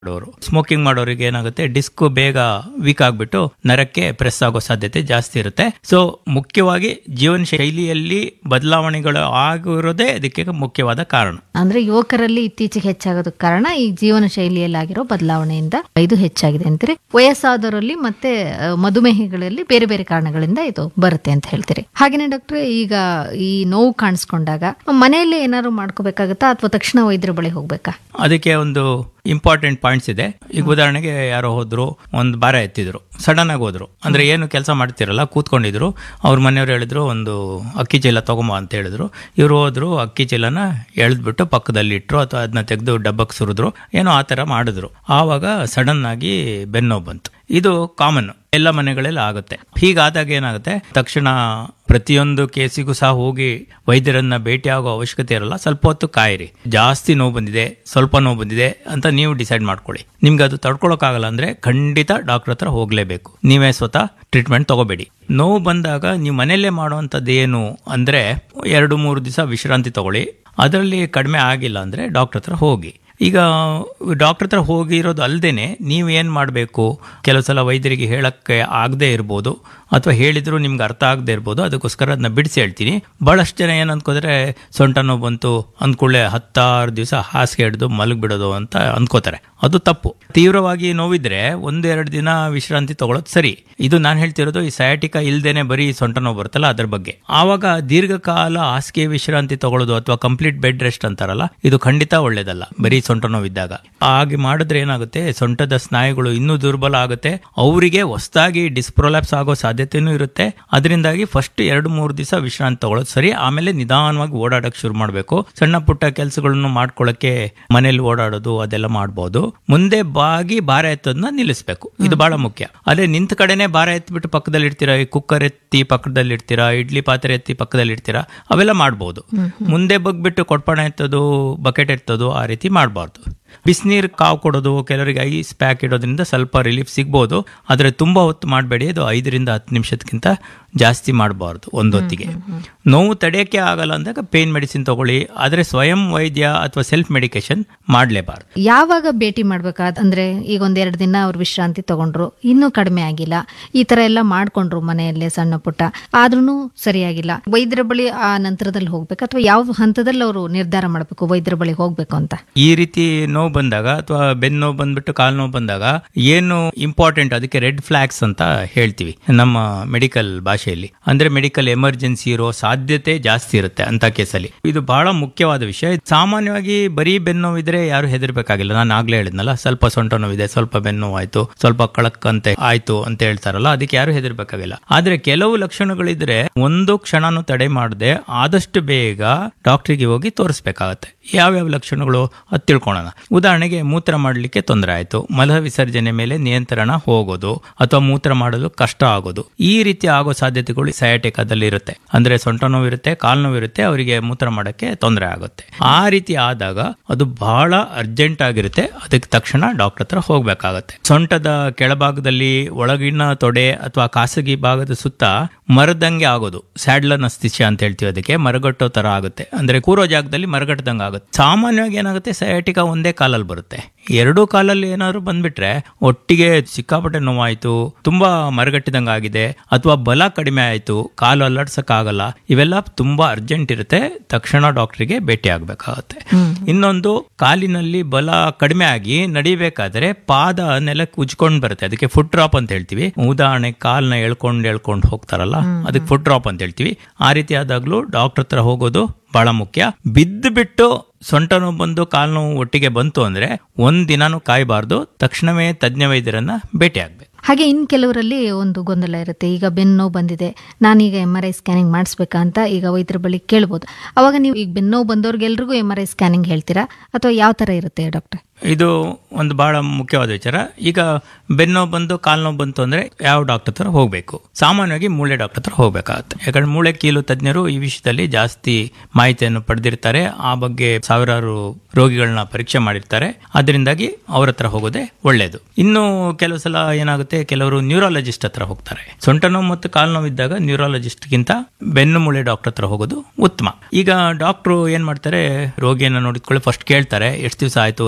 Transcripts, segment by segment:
ಮಾಡೋರು ಸ್ಮೋಕಿಂಗ್ ಮಾಡೋರಿಗೆ ಏನಾಗುತ್ತೆ ಡಿಸ್ಕ್ ಬೇಗ ವೀಕ್ ಆಗ್ಬಿಟ್ಟು ನರಕ್ಕೆ ಪ್ರೆಸ್ ಆಗೋ ಸಾಧ್ಯತೆ ಜಾಸ್ತಿ ಇರುತ್ತೆ ಸೊ ಮುಖ್ಯವಾಗಿ ಜೀವನ ಶೈಲಿಯಲ್ಲಿ ಬದಲಾವಣೆಗಳು ಆಗಿರೋದೇ ಅದಕ್ಕೆ ಮುಖ್ಯವಾದ ಕಾರಣ ಅಂದ್ರೆ ಯುವಕರಲ್ಲಿ ಇತ್ತೀಚೆಗೆ ಹೆಚ್ಚಾಗೋದಕ್ಕೆ ಕಾರಣ ಈ ಜೀವನ ಶೈಲಿಯಲ್ಲಿ ಆಗಿರೋ ಬದಲಾವಣೆಯಿಂದ ಇದು ಹೆಚ್ಚಾಗಿದೆ ಅಂತೀರಿ ವಯಸ್ಸಾದವರಲ್ಲಿ ಮತ್ತೆ ಆ, ಮಧುಮೇಹಿಗಳಲ್ಲಿ ಬೇರೆ ಬೇರೆ ಕಾರಣಗಳಿಂದ ಇದು ಬರುತ್ತೆ ಅಂತ ಹೇಳ್ತೀರಿ ಹಾಗೇನೆ ಡಾಕ್ಟ್ರೆ ಈಗ ಈ ನೋವು ಕಾಣಿಸ್ಕೊಂಡಾಗ ಮನೆಯಲ್ಲೇ ಏನಾದ್ರು ಮಾಡ್ಕೋಬೇಕಾಗತ್ತಾ ಅಥವಾ ತಕ್ಷಣ ವೈದ್ಯರ ಬಳಿ ಹೋಗ್ಬೇಕಾ ಅದಕ್ಕೆ ಒಂದು ಇಂಪಾರ್ಟೆಂಟ್ ಪಾಯಿಂಟ್ಸ್ ಇದೆ ಈಗ ಉದಾಹರಣೆಗೆ ಯಾರೋ ಹೋದ್ರು ಒಂದು ಭಾರ ಎತ್ತಿದ್ರು ಸಡನ್ ಆಗಿ ಹೋದ್ರು ಅಂದ್ರೆ ಏನು ಕೆಲಸ ಮಾಡ್ತಿರಲ್ಲ ಕೂತ್ಕೊಂಡಿದ್ರು ಅವ್ರ ಮನೆಯವ್ರು ಹೇಳಿದ್ರು ಒಂದು ಅಕ್ಕಿ ಚೀಲ ತಗೊಂಬ ಅಂತ ಹೇಳಿದ್ರು ಇವ್ರು ಹೋದ್ರು ಅಕ್ಕಿ ಚೀಲನ ಎಳೆದ್ಬಿಟ್ಟು ಪಕ್ಕದಲ್ಲಿ ಇಟ್ರು ಅಥವಾ ಅದನ್ನ ತೆಗೆದು ಡಬ್ಬಕ್ಕೆ ಸುರಿದ್ರು ಏನೋ ಆ ಥರ ಮಾಡಿದ್ರು ಆವಾಗ ಸಡನ್ ಆಗಿ ಬೆನ್ನೋವು ಬಂತು ಇದು ಕಾಮನ್ ಎಲ್ಲ ಮನೆಗಳಲ್ಲಿ ಆಗುತ್ತೆ ಹೀಗಾದಾಗ ಏನಾಗುತ್ತೆ ತಕ್ಷಣ ಪ್ರತಿಯೊಂದು ಕೇಸಿಗೂ ಸಹ ಹೋಗಿ ವೈದ್ಯರನ್ನ ಭೇಟಿ ಆಗೋ ಅವಶ್ಯಕತೆ ಇರಲ್ಲ ಸ್ವಲ್ಪ ಹೊತ್ತು ಕಾಯಿರಿ ಜಾಸ್ತಿ ನೋವು ಬಂದಿದೆ ಸ್ವಲ್ಪ ನೋವು ಬಂದಿದೆ ಅಂತ ನೀವು ಡಿಸೈಡ್ ಮಾಡ್ಕೊಳ್ಳಿ ನಿಮ್ಗೆ ಅದು ತಡ್ಕೊಳಕ್ಕಾಗಲ್ಲ ಅಂದ್ರೆ ಖಂಡಿತ ಡಾಕ್ಟರ್ ಹತ್ರ ಹೋಗ್ಲೇಬೇಕು ನೀವೇ ಸ್ವತಃ ಟ್ರೀಟ್ಮೆಂಟ್ ತಗೋಬೇಡಿ ನೋವು ಬಂದಾಗ ನೀವು ಮನೆಯಲ್ಲೇ ಮಾಡುವಂಥದ್ದು ಏನು ಅಂದ್ರೆ ಎರಡು ಮೂರು ದಿವಸ ವಿಶ್ರಾಂತಿ ತಗೊಳ್ಳಿ ಅದರಲ್ಲಿ ಕಡಿಮೆ ಆಗಿಲ್ಲ ಅಂದ್ರೆ ಡಾಕ್ಟರ್ ಹತ್ರ ಹೋಗಿ ಈಗ ಡಾಕ್ಟರ್ ಹತ್ರ ಹೋಗಿರೋದು ಅಲ್ಲದೇನೆ ನೀವು ಏನು ಮಾಡಬೇಕು ಕೆಲವು ಸಲ ವೈದ್ಯರಿಗೆ ಹೇಳಕ್ಕೆ ಆಗದೆ ಇರ್ಬೋದು ಅಥವಾ ಹೇಳಿದ್ರು ನಿಮ್ಗೆ ಅರ್ಥ ಆಗದೆ ಇರ್ಬೋದು ಅದಕ್ಕೋಸ್ಕರ ಅದನ್ನ ಬಿಡಿಸಿ ಹೇಳ್ತೀನಿ ಭಾಳಷ್ಟು ಜನ ಏನು ಅಂದ್ಕೋತಾರೆ ಸೊಂಟ ನೋವು ಬಂತು ಅಂದ್ಕೊಳ್ಳೆ ಹತ್ತಾರು ದಿವಸ ಹಾಸಿಗೆ ಹಿಡಿದು ಮಲಗಿಬಿಡೋದು ಅಂತ ಅಂದ್ಕೋತಾರೆ ಅದು ತಪ್ಪು ತೀವ್ರವಾಗಿ ನೋವಿದ್ರೆ ಒಂದೆರಡು ದಿನ ವಿಶ್ರಾಂತಿ ತಗೊಳ್ಳೋದು ಸರಿ ಇದು ನಾನು ಹೇಳ್ತಿರೋದು ಈ ಸಯಾಟಿಕ ಇಲ್ದೇನೆ ಬರೀ ಸೊಂಟ ನೋವು ಬರುತ್ತಲ್ಲ ಅದ್ರ ಬಗ್ಗೆ ಆವಾಗ ದೀರ್ಘಕಾಲ ಹಾಸಿಗೆ ವಿಶ್ರಾಂತಿ ತಗೊಳ್ಳೋದು ಅಥವಾ ಕಂಪ್ಲೀಟ್ ಬೆಡ್ ರೆಸ್ಟ್ ಅಂತಾರಲ್ಲ ಇದು ಖಂಡಿತ ಒಳ್ಳೇದಲ್ಲ ಬರೀ ಸೊಂಟ ನೋವಿದ್ದಾಗ ಹಾಗೆ ಮಾಡಿದ್ರೆ ಏನಾಗುತ್ತೆ ಸೊಂಟದ ಸ್ನಾಯುಗಳು ಇನ್ನೂ ದುರ್ಬಲ ಆಗುತ್ತೆ ಅವರಿಗೆ ಹೊಸದಾಗಿ ಡಿಸ್ಪ್ರೊಲ್ಯಾಪ್ಸ್ ಆಗೋ ಸಾಧ್ಯತೆನೂ ಇರುತ್ತೆ ಅದರಿಂದಾಗಿ ಫಸ್ಟ್ ಎರಡು ಮೂರು ದಿವಸ ವಿಶ್ರಾಂತಿ ತಗೊಳ್ಳೋದು ಸರಿ ಆಮೇಲೆ ನಿಧಾನವಾಗಿ ಓಡಾಡಕ್ ಶುರು ಮಾಡಬೇಕು ಸಣ್ಣ ಪುಟ್ಟ ಕೆಲಸಗಳನ್ನು ಮಾಡ್ಕೊಳ್ಳಕ್ಕೆ ಮನೇಲಿ ಓಡಾಡೋದು ಅದೆಲ್ಲ ಮಾಡ್ಬೋದು ಮುಂದೆ ಬಾಗಿ ಭಾರ ಎತ್ತೋದನ್ನ ನಿಲ್ಲಿಸಬೇಕು ಇದು ಬಹಳ ಮುಖ್ಯ ಅದೇ ನಿಂತ ಕಡೆನೆ ಭಾರ ಎತ್ಬಿಟ್ಟು ಪಕ್ಕದಲ್ಲಿ ಇಡ್ತೀರಾ ಈ ಕುಕ್ಕರ್ ಎತ್ತಿ ಪಕ್ಕದಲ್ಲಿ ಇಡ್ತೀರಾ ಇಡ್ಲಿ ಪಾತ್ರೆ ಎತ್ತಿ ಪಕ್ಕದಲ್ಲಿ ಇಡ್ತೀರಾ ಅವೆಲ್ಲ ಮಾಡ್ಬೋದು ಮುಂದೆ ಬಗ್ಬಿಟ್ಟು ಕೊಟ್ಪಣ ಎತ್ತೋದು ಬಕೆಟ್ ಎತ್ತೋದು ಆ ರೀತಿ ಮಾಡಬಾರ್ದು ಬಿಸಿನೀರು ಕಾವು ಕೊಡೋದು ಕೆಲವರಿಗೆ ಐಸ್ ಪ್ಯಾಕ್ ಇಡೋದ್ರಿಂದ ಸ್ವಲ್ಪ ರಿಲೀಫ್ ಸಿಗ್ಬೋದು ಆದರೆ ತುಂಬಾ ಹೊತ್ತು ಮಾಡಬೇಡಿ ಅದು ಐದರಿಂದ ಹತ್ತು ನಿಮಿಷಕ್ಕಿಂತ ಜಾಸ್ತಿ ಮಾಡಬಾರ್ದು ಒಂದು ಹೊತ್ತಿಗೆ ನೋವು ತಡೆಯೋಕ್ಕೆ ಆಗಲ್ಲ ಅಂದಾಗ ಪೇನ್ ಮೆಡಿಸಿನ್ ತಗೊಳ್ಳಿ ಆದರೆ ಸ್ವಯಂ ವೈದ್ಯ ಅಥವಾ ಸೆಲ್ಫ್ ಮೆಡಿಕೇಶನ್ ಮಾಡಲೇಬಾರ್ದು ಯಾವಾಗ ಭೇಟಿ ಮಾಡ್ಬೇಕಾದ್ ಅಂದ್ರೆ ಈಗ ಒಂದೆರಡು ದಿನ ಅವ್ರು ವಿಶ್ರಾಂತಿ ತಗೊಂಡ್ರು ಇನ್ನೂ ಕಡಿಮೆ ಆಗಿಲ್ಲ ಈ ತರ ಎಲ್ಲ ಮಾಡ್ಕೊಂಡ್ರು ಮನೆಯಲ್ಲೇ ಸಣ್ಣ ಪುಟ್ಟ ಆದ್ರೂ ಸರಿಯಾಗಿಲ್ಲ ವೈದ್ಯರ ಬಳಿ ಆ ನಂತರದಲ್ಲಿ ಹೋಗ್ಬೇಕು ಅಥವಾ ಯಾವ ಹಂತದಲ್ಲಿ ಅವರು ನಿರ್ಧಾರ ಮಾಡಬೇಕು ವೈದ್ಯರ ಬಳಿ ಹೋಗ್ಬೇಕು ಅಂತ ಈ ರೀತಿ ನೋವು ಬಂದಾಗ ಅಥವಾ ಬೆನ್ನು ನೋವು ಬಂದ್ಬಿಟ್ಟು ಕಾಲು ನೋವು ಬಂದಾಗ ಏನು ಇಂಪಾರ್ಟೆಂಟ್ ಅದಕ್ಕೆ ರೆಡ್ ಫ್ಲಾಗ್ಸ್ ಅಂತ ಹೇಳ್ತೀವಿ ನಮ್ಮ ಮೆಡಿಕಲ್ ಭಾಷೆಯಲ್ಲಿ ಅಂದ್ರೆ ಮೆಡಿಕಲ್ ಎಮರ್ಜೆನ್ಸಿ ಇರೋ ಸಾಧ್ಯತೆ ಜಾಸ್ತಿ ಇರುತ್ತೆ ಅಂತ ಕೇಸಲ್ಲಿ ಇದು ಬಹಳ ಮುಖ್ಯವಾದ ವಿಷಯ ಸಾಮಾನ್ಯವಾಗಿ ಬರೀ ಬೆನ್ನು ನೋವಿದ್ರೆ ಯಾರು ಹೆದರ್ಬೇಕಾಗಿಲ್ಲ ನಾನು ಆಗ್ಲೇ ಹೇಳಿದ್ನಲ್ಲ ಸ್ವಲ್ಪ ಸೊಂಟ ನೋವಿದೆ ಸ್ವಲ್ಪ ಬೆನ್ನು ನೋವು ಆಯ್ತು ಸ್ವಲ್ಪ ಕಳಕ್ ಅಂತ ಆಯ್ತು ಅಂತ ಹೇಳ್ತಾರಲ್ಲ ಅದಕ್ಕೆ ಯಾರು ಹೆದರ್ಬೇಕಾಗಿಲ್ಲ ಆದ್ರೆ ಕೆಲವು ಲಕ್ಷಣಗಳಿದ್ರೆ ಒಂದು ಕ್ಷಣನೂ ತಡೆ ಮಾಡದೆ ಆದಷ್ಟು ಬೇಗ ಡಾಕ್ಟರ್ಗೆ ಹೋಗಿ ತೋರಿಸ್ಬೇಕಾಗತ್ತೆ ಯಾವ್ಯಾವ ಲಕ್ಷಣಗಳು ಅದು ತಿಳ್ಕೊಳ್ಳೋಣ ಉದಾಹರಣೆಗೆ ಮೂತ್ರ ಮಾಡಲಿಕ್ಕೆ ತೊಂದರೆ ಆಯ್ತು ಮಲ ವಿಸರ್ಜನೆ ಮೇಲೆ ನಿಯಂತ್ರಣ ಹೋಗೋದು ಅಥವಾ ಮೂತ್ರ ಮಾಡಲು ಕಷ್ಟ ಆಗೋದು ಈ ರೀತಿ ಆಗೋ ಸಾಧ್ಯತೆಗಳು ಸಯಾಟಿಕಾದಲ್ಲಿ ಇರುತ್ತೆ ಅಂದ್ರೆ ಸೊಂಟ ನೋವು ಇರುತ್ತೆ ಕಾಲು ನೋವು ಇರುತ್ತೆ ಅವರಿಗೆ ಮೂತ್ರ ಮಾಡಕ್ಕೆ ತೊಂದರೆ ಆಗುತ್ತೆ ಆ ರೀತಿ ಆದಾಗ ಅದು ಬಹಳ ಅರ್ಜೆಂಟ್ ಆಗಿರುತ್ತೆ ಅದಕ್ಕೆ ತಕ್ಷಣ ಡಾಕ್ಟರ್ ಹತ್ರ ಹೋಗ್ಬೇಕಾಗತ್ತೆ ಸೊಂಟದ ಕೆಳಭಾಗದಲ್ಲಿ ಒಳಗಿನ ತೊಡೆ ಅಥವಾ ಖಾಸಗಿ ಭಾಗದ ಸುತ್ತ ಮರದಂಗೆ ಆಗೋದು ಸ್ಯಾಡ್ಲನ್ ಅಸ್ತಿಷ್ಯ ಅಂತ ಹೇಳ್ತೀವಿ ಅದಕ್ಕೆ ಮರಗಟ್ಟೋ ತರ ಆಗುತ್ತೆ ಅಂದ್ರೆ ಕೂರೋ ಜಾಗದಲ್ಲಿ ಮರಗಟ್ಟದಂಗೆ ಆಗುತ್ತೆ ಸಾಮಾನ್ಯವಾಗಿ ಏನಾಗುತ್ತೆ ಸಯಾಟಿಕಾ ಒಂದೇ ಕಾಲಲ್ಲಿ ಬರುತ್ತೆ ಎರಡೂ ಕಾಲಲ್ಲಿ ಏನಾದ್ರು ಬಂದ್ಬಿಟ್ರೆ ಒಟ್ಟಿಗೆ ಸಿಕ್ಕಾಪಟ್ಟೆ ನೋವಾಯ್ತು ತುಂಬಾ ಮರಗಟ್ಟಿದಂಗೆ ಆಗಿದೆ ಅಥವಾ ಬಲ ಕಡಿಮೆ ಆಯ್ತು ಕಾಲು ಅಲ್ಲಾಡ್ಸಕ್ ಆಗಲ್ಲ ಇವೆಲ್ಲ ತುಂಬಾ ಅರ್ಜೆಂಟ್ ಇರುತ್ತೆ ತಕ್ಷಣ ಡಾಕ್ಟರ್ಗೆ ಭೇಟಿ ಆಗ್ಬೇಕಾಗತ್ತೆ ಇನ್ನೊಂದು ಕಾಲಿನಲ್ಲಿ ಬಲ ಕಡಿಮೆ ಆಗಿ ನಡಿಬೇಕಾದ್ರೆ ಪಾದ ನೆಲಕ್ಕೆ ಉಜ್ಕೊಂಡ್ ಬರುತ್ತೆ ಅದಕ್ಕೆ ಫುಟ್ ಡ್ರಾಪ್ ಅಂತ ಹೇಳ್ತೀವಿ ಉದಾಹರಣೆ ಕಾಲ್ನ ಎಳ್ಕೊಂಡು ಎಳ್ಕೊಂಡು ಹೋಗ್ತಾರಲ್ಲ ಅದಕ್ಕೆ ಫುಟ್ ಡ್ರಾಪ್ ಅಂತ ಹೇಳ್ತೀವಿ ಆ ರೀತಿ ಆದಾಗ್ಲೂ ಡಾಕ್ಟರ್ ಹತ್ರ ಹೋಗೋದು ಬಹಳ ಮುಖ್ಯ ಬಿದ್ದು ಬಿಟ್ಟು ಸೊಂಟ ನೋವು ಬಂದು ಕಾಲು ನೋವು ಒಟ್ಟಿಗೆ ಬಂತು ಅಂದ್ರೆ ಒಂದ್ ದಿನಾನು ಕಾಯಬಾರ್ದು ತಕ್ಷಣವೇ ತಜ್ಞ ವೈದ್ಯರನ್ನ ಭೇಟಿ ಆಗ್ಬೇಕು ಹಾಗೆ ಇನ್ ಕೆಲವರಲ್ಲಿ ಒಂದು ಗೊಂದಲ ಇರುತ್ತೆ ಈಗ ಬೆನ್ನು ನೋವು ಬಂದಿದೆ ನಾನೀಗ ಎಮ್ ಆರ್ ಐ ಸ್ಕ್ಯಾನಿಂಗ್ ಮಾಡಿಸ್ಬೇಕಾ ಅಂತ ಈಗ ವೈದ್ಯರ ಬಳಿ ಕೇಳ್ಬೋದು ಅವಾಗ ನೀವು ಈಗ ಬೆನ್ನು ನೋವು ಬಂದವ್ರಿಗೆಲ್ರಿಗೂ ಎಮ್ ಆರ್ ಐ ಸ್ಕ್ಯಾನಿಂಗ್ ಹೇಳ್ತೀರಾ ಅಥವಾ ಯಾವ ತರ ಇರುತ್ತೆ ಡಾಕ್ಟರ್ ಇದು ಒಂದು ಬಹಳ ಮುಖ್ಯವಾದ ವಿಚಾರ ಈಗ ಬೆನ್ನೋ ಬಂದು ಕಾಲು ನೋವು ಬಂತು ಅಂದ್ರೆ ಯಾವ ಡಾಕ್ಟರ್ ಹತ್ರ ಹೋಗಬೇಕು ಸಾಮಾನ್ಯವಾಗಿ ಮೂಳೆ ಡಾಕ್ಟರ್ ಹತ್ರ ಹೋಗ್ಬೇಕಾಗತ್ತೆ ಯಾಕಂದ್ರೆ ಮೂಳೆ ಕೀಲು ತಜ್ಞರು ಈ ವಿಷಯದಲ್ಲಿ ಜಾಸ್ತಿ ಮಾಹಿತಿಯನ್ನು ಪಡೆದಿರ್ತಾರೆ ಆ ಬಗ್ಗೆ ಸಾವಿರಾರು ರೋಗಿಗಳನ್ನ ಪರೀಕ್ಷೆ ಮಾಡಿರ್ತಾರೆ ಅದರಿಂದಾಗಿ ಅವ್ರ ಹತ್ರ ಹೋಗೋದೇ ಒಳ್ಳೇದು ಇನ್ನು ಕೆಲವು ಸಲ ಏನಾಗುತ್ತೆ ಕೆಲವರು ನ್ಯೂರಾಲಜಿಸ್ಟ್ ಹತ್ರ ಹೋಗ್ತಾರೆ ಸೊಂಟ ನೋವು ಮತ್ತು ಕಾಲು ನೋವು ಇದ್ದಾಗ ನ್ಯೂರಾಲಜಿಸ್ಟ್ಗಿಂತ ಬೆನ್ನು ಮೂಳೆ ಡಾಕ್ಟರ್ ಹತ್ರ ಹೋಗೋದು ಉತ್ತಮ ಈಗ ಡಾಕ್ಟ್ರು ಏನ್ ಮಾಡ್ತಾರೆ ರೋಗಿಯನ್ನ ನೋಡಿದ್ಕೊಳ್ಳಿ ಫಸ್ಟ್ ಕೇಳ್ತಾರೆ ಎಷ್ಟು ದಿವಸ ಆಯ್ತು ಹೇಗಾಯ್ತು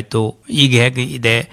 ಆಯ್ತು ಈಗ ಹೇಗೆ ಇದೆ